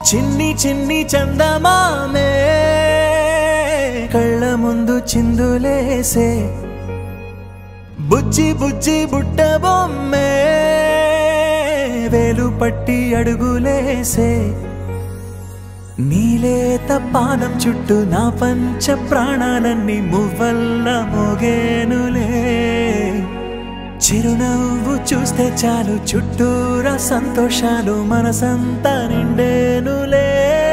చిన్ని చిన్ని చందమామే కళ్ళ ముందు చిందులేసే బుజ్జి బుజ్జి బుట్ట బొమ్మే వేలు పట్టి అడుగులేసే నీలేత పానం చుట్టూ నా పంచ ప్రాణాలన్నీ మువ్వల్ల మోగేనులే చిరునవ్వు చూస్తే చాలు చుట్టూరా సంతోషాలు మనసంతా నిండేనులే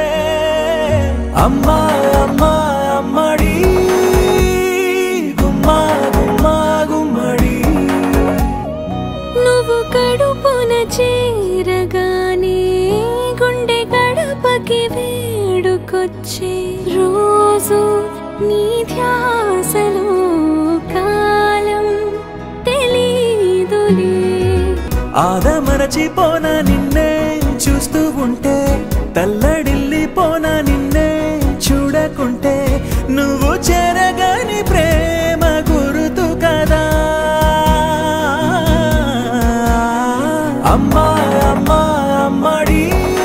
అమ్మా అమ్మా అమ్మడి గుమ్మా గుమ్మా గుమ్మడి నువ్వు కడుపున చేరగానే గుండె గడపకి వేడుకొచ్చే రోజు నీ ధ్యాసలో కాలం తెలీదులే ఆదమరచిపోన నిన్నే చూస్తూ ఉంటే తల్లడిల్లిపోన నిన్నే చూడకుంటే నువ్వు చెరగని ప్రేమ గురుతు కదా అమ్మా అమ్మా అమ్మడి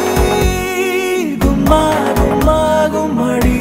గుమ్మా గుమ్మా గుమ్మడి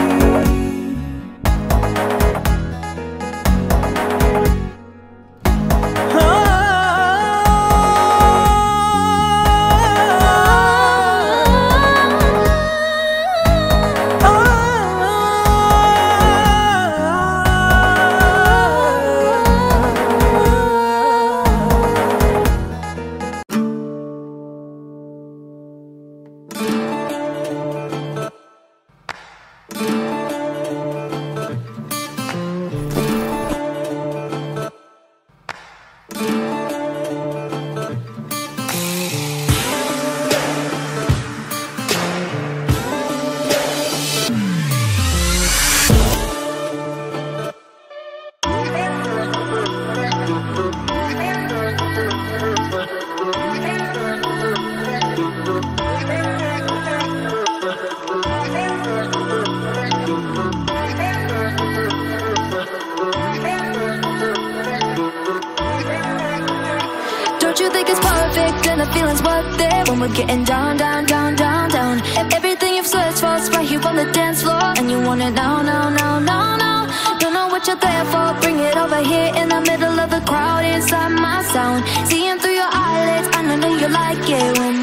Don't you think it's perfect and the feeling's worth it when we're getting down, down, down, down, down? E- Everything you've searched for is right here on the dance floor, and you want it now, now, now, now, now. Don't know what you're there for, bring it over here in the middle of the crowd inside my sound. Seeing through your eyelids, I know you like it when